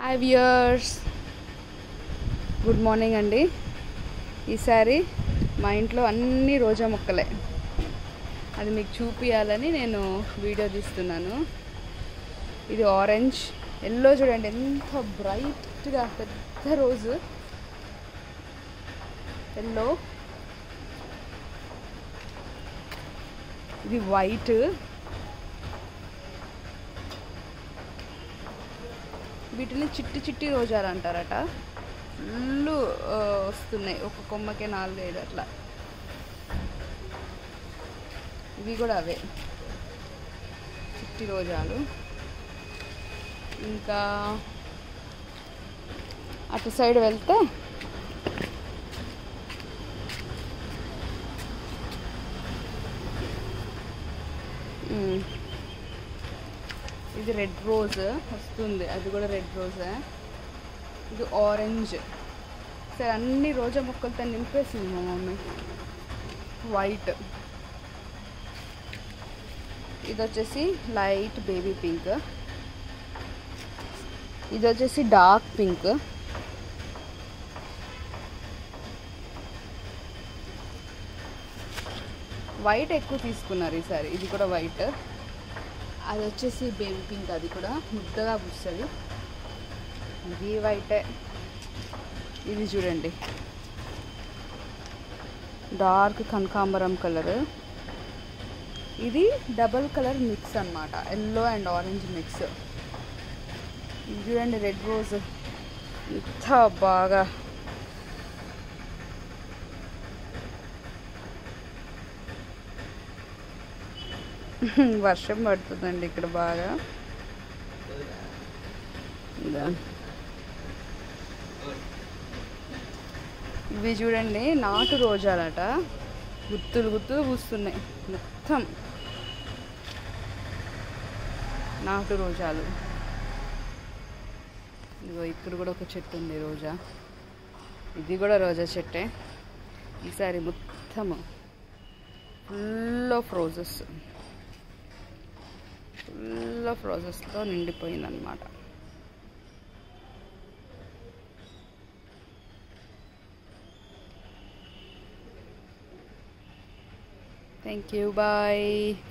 Hi viewers good morning అండి ఈసారి మా ఇంట్లో అన్ని రోజా మొక్కలే అది మీకు చూపించాలని నేను వీడియో తీస్తున్నాను ఇది ఆరెంజ్ ఎల్లో చూడండి ఎంత బ్రైట్గా పెద్ద రోజు ఎల్లో ఇది వైట్ వీటిని చిట్టి చిట్టి రోజాలు అంటారట ఫుల్ వస్తున్నాయి ఒక కొమ్మకే నాలుగైదు అట్లా ఇవి కూడా అవే చిట్టి రోజాలు ఇంకా అటు సైడ్ వెళ్తే మ్, ఇది రెడ్ రోజ్ వస్తుంది అది కూడా రెడ్ రోజ్ ఇది ఆరెంజ్ సరే అన్ని రోజా మొక్కలతో నింపేసింది మా మమ్మీ వైట్ ఇది వచ్చేసి లైట్ బేబీ పింక్ ఇది వచ్చేసి డార్క్ పింక్ వైట్ ఎక్కువ తీసుకున్నారు ఈసారి ఇది కూడా వైట్ అది వచ్చేసి బేబీ పింక్ అది కూడా ముద్దగా పూస్తుంది ఇది వైటే ఇది చూడండి డార్క్ కనకాంబరం కలర్ ఇది డబల్ కలర్ మిక్స్ అన్నమాట ఎల్లో అండ్ ఆరెంజ్ మిక్స్ ఇది చూడండి రెడ్ రోజ్ ఇంత బాగా వర్షం పడుతుందండి ఇక్కడ బాగా ఇదా. ఇవి చూడండి నాటు రోజాలట గుత్తులు గుత్తులు పూస్తున్నాయి మొత్తం నాటు రోజాలు ఇదిగో ఇక్కడ కూడా ఒక చెట్టు ఉంది రోజా ఇది కూడా రోజా చెట్టే ఈసారి మొత్తము full of roses full of రోజెస్తో నిండిపోయిందనమాట థ్యాంక్ యూ బాయ్